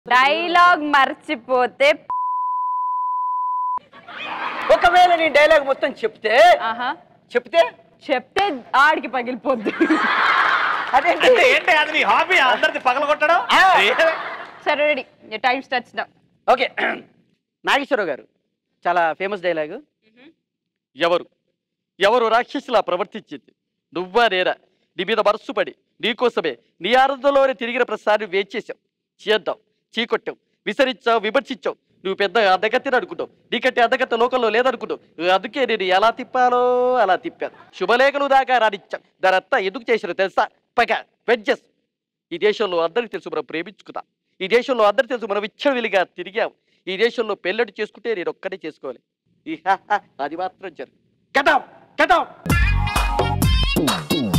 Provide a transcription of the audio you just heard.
Dialogue మర్చిపోతే ఒకవేళ నీ డైలాగ్ మొత్తం చెప్తే ఆహా చెప్తే చెప్తే ఆడికి పగిలిపోద్ది అదేంటి అంటే ఏంటి అది నీ హాబీ అందరిది పగలగొట్టడం ఆ. ఏ- సరే ready time starts down okay Nageswararao గారు చాలా ఫేమస్ డైలాగు ఎవరు ఎవరు రాక్షసులా ప్రవర్తించింది నువ్వా నేరా నీ మీద మనస్సు పడి నీకోసమే నీ ఆనందంలోనే తిరిగిన ప్రసాద్ వేచేసావు చేద్దాం చీకొట్టావు విసరించావు విమర్శించావు నువ్వు పెద్ద అద్దగతిని అనుకుంటావు నీకంటే అద్దగత లోకంలో లేదనుకుంటావు అందుకే నేను ఎలా తిప్పాలో అలా తిప్పాను శుభలేఖలు దాకా రానిచ్చాం దానంతా ఎందుకు చేశారో తెలుసా పగ వెడ్జెస్ ఈ దేశంలో అందరికి తెలుసు మనం ప్రేమించుకుందాం ఈ దేశంలో అందరికి తెలుసు మనం విచ్చలవిలిగా తిరిగాం ఈ దేశంలో పెళ్ళడి చేసుకుంటే నేను ఒక్కడే చేసుకోవాలి ఈ హా హా అది మాత్రం జరు గటాం గటాం